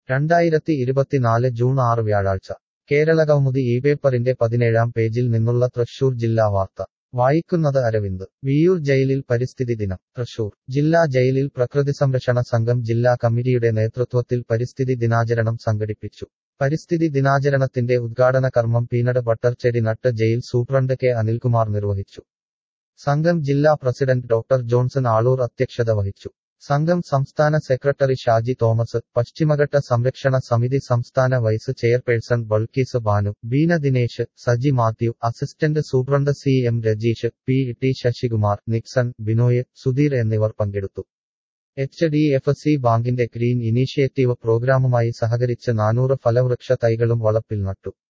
രണ്ടായിരത്തി ഇരുപത്തിനാല് ജൂൺ ആറ് വ്യാഴാഴ്ച കേരളകൗമുദി ഈ പേപ്പറിന്റെ പതിനേഴാം പേജിൽ നിന്നുള്ള തൃശൂർ ജില്ലാ വാർത്ത വായിക്കുന്നത് അരവിന്ദ് വിയൂർ ജയിലിൽ പരിസ്ഥിതി ദിനം തൃശൂർ ജില്ലാ ജയിലിൽ പ്രകൃതി സംരക്ഷണ സംഘം ജില്ലാ കമ്മിറ്റിയുടെ നേതൃത്വത്തിൽ പരിസ്ഥിതി ദിനാചരണം സംഘടിപ്പിച്ചു പരിസ്ഥിതി ദിനാചരണത്തിന്റെ ഉദ്ഘാടന കർമ്മം പീനട് ബട്ടർചെടി നട്ട് ജയിൽ സൂപ്രണ്ട് കെ അനിൽകുമാർ നിർവഹിച്ചു സംഘം ജില്ലാ പ്രസിഡന്റ് ഡോക്ടർ ജോൺസൺ ആളൂർ അധ്യക്ഷത വഹിച്ചു സംഘം സംസ്ഥാന സെക്രട്ടറി ഷാജി തോമസ് പശ്ചിമഘട്ട സംരക്ഷണ സമിതി സംസ്ഥാന vice chairperson Balkees Banu Beena Dinesh Saji Mathew assistant superintendent C M Rajeesh P T Sasikumar Nixon Binoy Sudheer എന്നിവർ പങ്കെടുത്തു എച്ച് ഡി എഫ് സി ബാങ്കിന്റെ ഗ്രീൻ ഇനീഷ്യേറ്റീവ് പ്രോഗ്രാമുമായി സഹകരിച്ച് നാനൂറ് ഫലവൃക്ഷ തൈകളും വളപ്പിൽ നട്ടു